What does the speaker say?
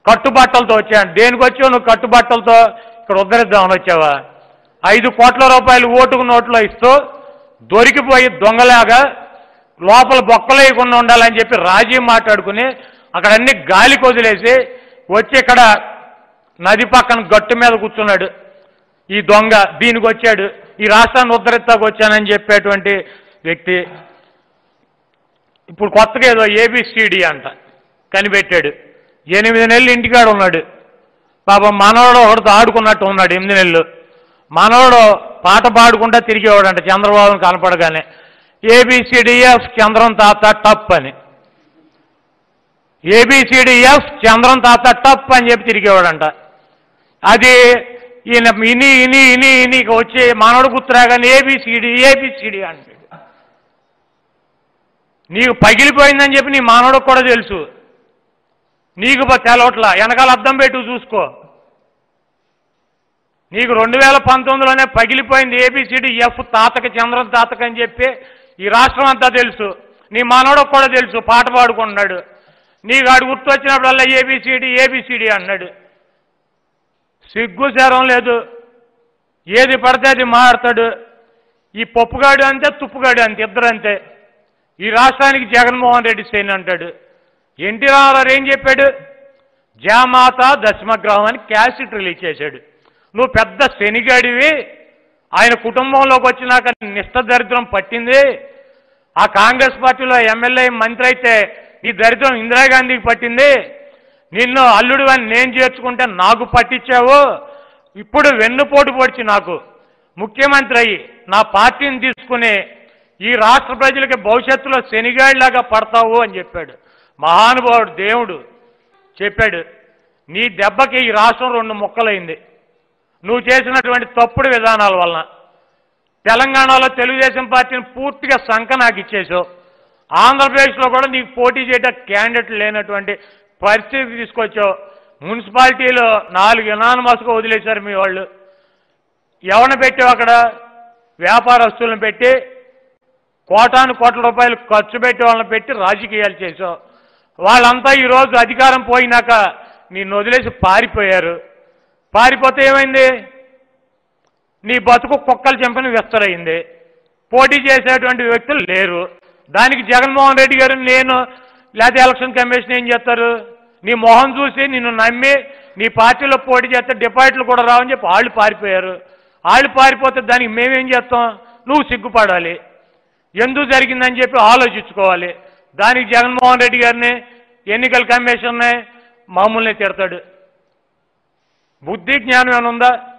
కట్టుబట్టలతో వచ్చాను దేనికి వచ్చావు నువ్వు కట్టుబట్టలతో ఇక్కడ ఉద్ధరిద్దామని వచ్చావా ఐదు కోట్ల రూపాయలు ఓటుకు నోట్లో ఇస్తూ దొరికిపోయి దొంగలాగా లోపల బొక్కలేయకుండా ఉండాలని చెప్పి రాజీ మాట్లాడుకుని అక్కడ అన్ని గాలికి వదిలేసి వచ్చి ఇక్కడ నది పక్కన గట్టు మీద కూర్చున్నాడు ఈ దొంగ దీనికి వచ్చాడు ఈ రాష్ట్రాన్ని ఉద్ధరిస్తాకు వచ్చానని చెప్పేటువంటి వ్యక్తి ఇప్పుడు కొత్తగా ఏదో ఏబిసిడి అంట కనిపెట్టాడు ఎనిమిది నెలలు ఇంటికాడ ఉన్నాడు పాపం మనవడు ఒకటితో ఆడుకున్నట్టు ఉన్నాడు ఎనిమిది నెలలు మనవడు పాట పాడుకుంటా తిరిగేవాడంట చంద్రబాబును కనపడగానే ఏబిసిడిఎఫ్ చంద్రం తాత టప్ అని ఏబిసిడిఎఫ్ చంద్రం తాత టప్ అని చెప్పి తిరిగేవాడంట అది ఈయన ఇని ఇని ఇని ఇని ఇక వచ్చి మనవడు గుర్తురాగానే ఏబిసిడి ఏబిసిడి అంటాడు నీకు పగిలిపోయిందని చెప్పి నీ మానవుడికి కూడా తెలుసు నీకు బ- తెలవట్లా వెనకాల అద్దం పెట్టు చూసుకో నీకు రెండు వేల పంతొమ్మిదిలోనే పగిలిపోయింది ఏబిసిడి ఎఫ్ తాతక చంద్రం తాతక అని చెప్పి ఈ రాష్ట్రం అంతా తెలుసు నీ మనవడికి కూడా తెలుసు పాట పాడుకుంటున్నాడు నీకు ఆడు గుర్తు వచ్చినప్పుడల్లా ఏబిసిడి ఏబిసిడి అన్నాడు సిగ్గు శరం లేదు ఏది పడితే అది మాట్లాడతాడు ఈ పప్పుగాడు అంతే తుప్పుగాడు అంతే ఇద్దరు అంతే ఈ రాష్ట్రానికి జగన్మోహన్ రెడ్డి సేన అంటాడు ఎన్టీ రామారావు ఏం చెప్పాడు జామాత దశమగ్రహం అని క్యాసెట్ రిలీజ్ చేశాడు నువ్వు పెద్ద శనిగాడివి ఆయన కుటుంబంలోకి వచ్చినాక నిష్ట దరిద్రం పట్టింది ఆ కాంగ్రెస్ పార్టీలో ఎమ్మెల్యే మంత్రి అయితే ఈ దరిద్రం ఇందిరాగాంధీకి పట్టింది నిన్ను అల్లుడు అని నేను చేర్చుకుంటే నాకు పట్టించావు ఇప్పుడు వెన్నుపోటు పొడిచి నాకు ముఖ్యమంత్రి అయ్యి నా పార్టీని తీసుకుని ఈ రాష్ట్ర ప్రజలకి భవిష్యత్తులో శనిగాడిలాగా పడతావు అని చెప్పాడు మహానుభావుడు దేవుడు చెప్పాడు నీ దెబ్బకి ఈ రాష్ట్రం రెండు ముక్కలైంది నువ్వు చేసినటువంటి తప్పుడు విధానాల వలన తెలంగాణలో తెలుగుదేశం పార్టీని పూర్తిగా సంఖ నాకు ఇచ్చేసావు ఆంధ్రప్రదేశ్లో కూడా నీకు పోటీ చేయడం క్యాండిడేట్ లేనటువంటి పరిస్థితి తీసుకొచ్చావు మున్సిపాలిటీలో నాలుగు ఎనానమస్గా వదిలేశారు మీ వాళ్ళు ఎవరిని పెట్టావు అక్కడ వ్యాపారస్తులను పెట్టి కోటాను కోట్ల రూపాయలు ఖర్చు పెట్టి వాళ్ళని పెట్టి రాజకీయాలు చేసావు వాళ్ళంతా ఈరోజు అధికారం పోయినాక నిన్ను వదిలేసి పారిపోయారు పారిపోతే ఏమైంది నీ బతుకు కుక్కలు చెంపని విస్తరైంది పోటీ చేసేటువంటి వ్యక్తులు లేరు దానికి జగన్మోహన్ రెడ్డి గారు నేను లేకపోతే ఎలక్షన్ కమిషన్ ఏం చేస్తారు నీ మొహం చూసి నిన్ను నమ్మి నీ పార్టీలో పోటీ చేస్తే డిపాజిట్లు కూడా రావని చెప్పి వాళ్ళు పారిపోయారు వాళ్ళు పారిపోతే దానికి మేమేం చేస్తాం నువ్వు సిగ్గుపడాలి ఎందుకు జరిగిందని చెప్పి ఆలోచించుకోవాలి దానికి జగన్మోహన్ రెడ్డి గారిని ఎన్నికల కమిషన్ని మామూలునే తిడతాడు బుద్ధి జ్ఞానం ఏమైనా ఉందా